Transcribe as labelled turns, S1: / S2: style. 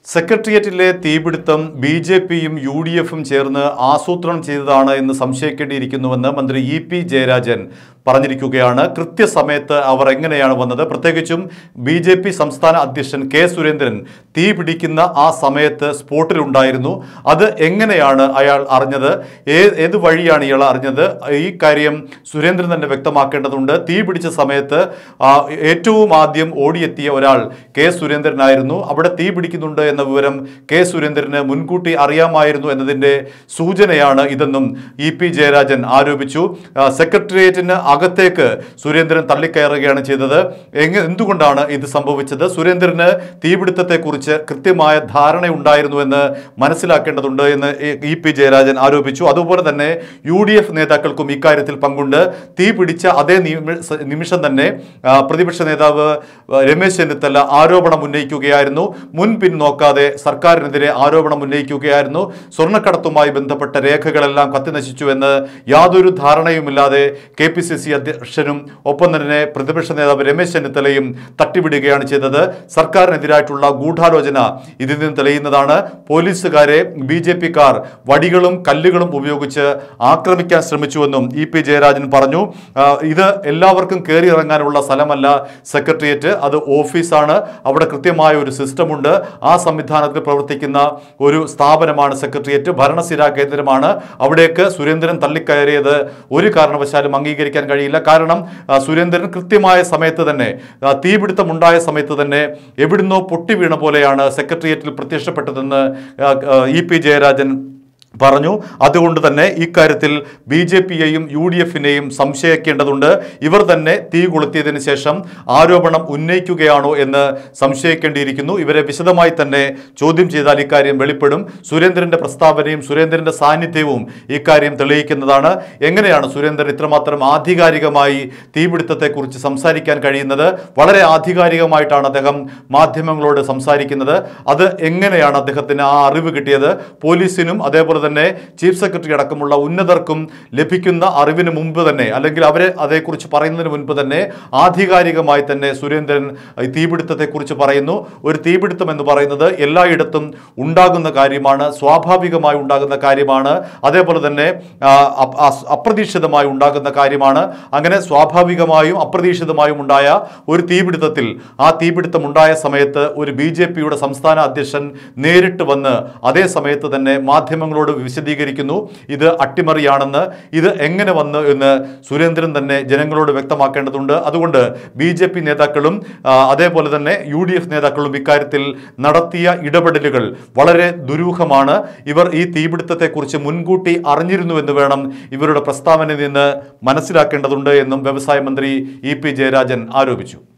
S1: സെക്രട്ടേറിയറ്റിലെ തീപിടുത്തം B J പിയും U D എഫും ചേർന്ന് ആസൂത്രണം ചെയ്തതാണ് എന്ന് സംശയിക്കേണ്ടിയിരിക്കുന്നുവെന്ന് മന്ത്രി ഇ പി ജയരാജൻ പറഞ്ഞിരിക്കുകയാണ് കൃത്യസമയത്ത് അവർ എങ്ങനെയാണ് വന്നത് പ്രത്യേകിച്ചും ബി ജെ പി സംസ്ഥാന അധ്യക്ഷൻ കെ സുരേന്ദ്രൻ തീ പിടിക്കുന്ന ആ സമയത്ത് സ്പോട്ടിലുണ്ടായിരുന്നു അത് എങ്ങനെയാണ് അയാൾ അറിഞ്ഞത് ഏ ഏത് വഴിയാണ് ഇയാൾ അറിഞ്ഞത് ഈ കാര്യം സുരേന്ദ്രൻ തന്നെ വ്യക്തമാക്കേണ്ടതുണ്ട് തീ പിടിച്ച സമയത്ത് ആ, ഏറ്റവും ആദ്യം ഓടിയെത്തിയ ഒരാൾ കെ സുരേന്ദ്രനായിരുന്നു അവിടെ തീ പിടിക്കുന്നുണ്ട് എന്ന വിവരം കെ സുരേന്ദ്രന് മുൻകൂട്ടി അറിയാമായിരുന്നു എന്നതിൻ്റെ സൂചനയാണ് ഇതെന്നും ഇ പി ജയരാജൻ ആരോപിച്ചു ആ, സെക്രട്ടേറിയറ്റിന് അകത്തേക്ക് സുരേന്ദ്രൻ തള്ളിക്കയറുകയാണ് ചെയ്തത് എങ്ങ എന്തുകൊണ്ടാണ് ഇത് സംഭവിച്ചത് സുരേന്ദ്രന് തീപിടുത്തത്തെക്കുറിച്ച് കൃത്യമായ ധാരണയുണ്ടായിരുന്നു എന്ന് മനസ്സിലാക്കേണ്ടതുണ്ട് എന്ന് ഇ- ഇ പി ജയരാജൻ ആരോപിച്ചു അതുപോലെ തന്നെ യു ഡി എഫ് നേതാക്കൾക്കും ഇക്കാര്യത്തിൽ പങ്കുണ്ട് തീ പിടിച്ച അതേ നിമി- സ- നിമിഷം തന്നെ ആ, പ്രതിപക്ഷ നേതാവ് ആ, രമേശ് ചെന്നിത്തല ആരോപണം ഉന്നയിക്കുകയായിരുന്നു മുൻപിൻ നോക്കാതെ സർക്കാരിനെതിരെ ആരോപണം ഉന്നയിക്കുകയായിരുന്നു സ്വർണ്ണക്കടത്തുമായി ബന്ധപ്പെട്ട രേഖകളെല്ലാം കത്തിനശിച്ചു എന്ന് യാതൊരു ധാരണയുമില്ലാതെ കെ പി സി സി അധ്യക്ഷനും ഒപ്പം തന്നെ പ്രതിപക്ഷ നേതാവ് രമേശ് ചെന്നിത്തലയും തട്ടിവിടുകയാണ് ചെയ്തത് സർക്കാരിനെതിരായിട്ടുള്ള ഗൂഢാലോചന ഇതിൽ നിന്ന് തെളിയുന്നതാണ് പോലീസുകാരെ ബി ജെ പിക്കാർ വടികളും കല്ലുകളും ഉപയോഗിച്ച് ആക്രമിക്കാൻ ശ്രമിച്ചുവെന്നും ഇ പി ജയരാജൻ പറഞ്ഞു ആ, ഇത് എല്ലാവർക്കും കയറി ഇറങ്ങാനുള്ള സ്ഥലമല്ല സെക്രട്ടേറിയറ്റ് അത് ഓഫീസാണ് അവിടെ കൃത്യമായ ഒരു സിസ്റ്റമുണ്ട് ആ സംവിധാനത്തിൽ പ്രവർത്തിക്കുന്ന ഒരു സ്ഥാപനമാണ് സെക്രട്ടേറിയറ്റ് ഭരണസ്ഥിരാ കേന്ദ്രമാണ് അവിടേക്ക് സുരേന്ദ്രൻ തള്ളിക്കയറിയത് ഒരു കാരണവശാലും അംഗീകരിക്കാൻ കഴിയില്ല കാരണം ആ, സുരേന്ദ്രൻ കൃത്യമായ സമയത്ത് തന്നെ ആ, തീപിടുത്തം ഉണ്ടായ സമയത്ത് തന്നെ എവിടുന്നോ പൊട്ടി വീണ പോലെയാണ് സെക്രട്ടേറിയറ്റിൽ പ്രത്യക്ഷപ്പെട്ടതെന്ന് ആ, ആ, ഇ പി ജയരാജൻ പറഞ്ഞു അതുകൊണ്ട് തന്നെ ഇക്കാര്യത്തിൽ ബി ജെ പിയെയും യു ഡി എഫിനെയും സംശയിക്കേണ്ടതുണ്ട് ഇവർ തന്നെ തീ കൊളുത്തിയതിനു ശേഷം ആരോപണം ഉന്നയിക്കുകയാണോ എന്ന് സംശയിക്കേണ്ടിയിരിക്കുന്നു ഇവരെ വിശദമായി തന്നെ ചോദ്യം ചെയ്താൽ ഇക്കാര്യം വെളിപ്പെടും സുരേന്ദ്രന്റെ പ്രസ്താവനയും സുരേന്ദ്രന്റെ സാന്നിധ്യവും ഇക്കാര്യം തെളിയിക്കുന്നതാണ് എങ്ങനെയാണ് സുരേന്ദ്രൻ ഇത്രമാത്രം ആധികാരികമായി തീപിടുത്തത്തെക്കുറിച്ച് സംസാരിക്കാൻ കഴിയുന്നത് വളരെ ആധികാരികമായിട്ടാണ് അദ്ദേഹം മാധ്യമങ്ങളോട് സംസാരിക്കുന്നത് അത് എങ്ങനെയാണ് അദ്ദേഹത്തിന് ആ അറിവ് കിട്ടിയത് പോലീസിനും അതേപോലെ തന്നെ ചീഫ് സെക്രട്ടറി അടക്കമുള്ള ഉന്നതർക്കും ലഭിക്കുന്ന അറിവിന് മുമ്പ് തന്നെ അല്ലെങ്കിൽ അവരെ അതേക്കുറിച്ച് പറയുന്നതിന് മുൻപ് തന്നെ ആധികാരികമായി തന്നെ സുരേന്ദ്രൻ ഈ തീപിടുത്തത്തെക്കുറിച്ച് പറയുന്നു ഒരു തീപിടുത്തം എന്ന് പറയുന്നത് എല്ലായിടത്തും ഉണ്ടാകുന്ന കാര്യമാണ് സ്വാഭാവികമായി ഉണ്ടാകുന്ന കാര്യമാണ് അതേപോലെ തന്നെ ആ, അപ്- അസ്- അപ്രതീക്ഷിതമായി ഉണ്ടാകുന്ന കാര്യമാണ് അങ്ങനെ സ്വാഭാവികമായും അപ്രതീക്ഷിതമായും ഉണ്ടായ ഒരു തീപിടുത്തത്തിൽ ആ തീപിടുത്തം ഉണ്ടായ സമയത്ത് ഒരു ബി ജെ പിയുടെ സംസ്ഥാന അധ്യക്ഷൻ നേരിട്ട് വന്ന് അതേ സമയത്ത് തന്നെ മാധ്യമങ്ങളോട് വിശദീകരിക്കുന്നു ഇത് അട്ടിമറിയാണെന്ന് ഇത് എങ്ങനെ വന്നു എന്ന് സുരേന്ദ്രൻ തന്നെ ജനങ്ങളോട് വ്യക്തമാക്കേണ്ടതുണ്ട് അതുകൊണ്ട് ബി ജെ പി നേതാക്കളും ആ, അതേപോലെ തന്നെ യു ഡി എഫ് നേതാക്കളും ഇക്കാര്യത്തിൽ നടത്തിയ ഇടപെടലുകൾ വളരെ ദുരൂഹമാണ് ഇവർ ഈ തീപിടുത്തത്തെക്കുറിച്ച് മുൻകൂട്ടി അറിഞ്ഞിരുന്നുവെന്ന് വേണം ഇവരുടെ പ്രസ്താവനയിൽ നിന്ന് മനസ്സിലാക്കേണ്ടതുണ്ട് എന്നും വ്യവസായ മന്ത്രി ഇ പി ജയരാജൻ ആരോപിച്ചു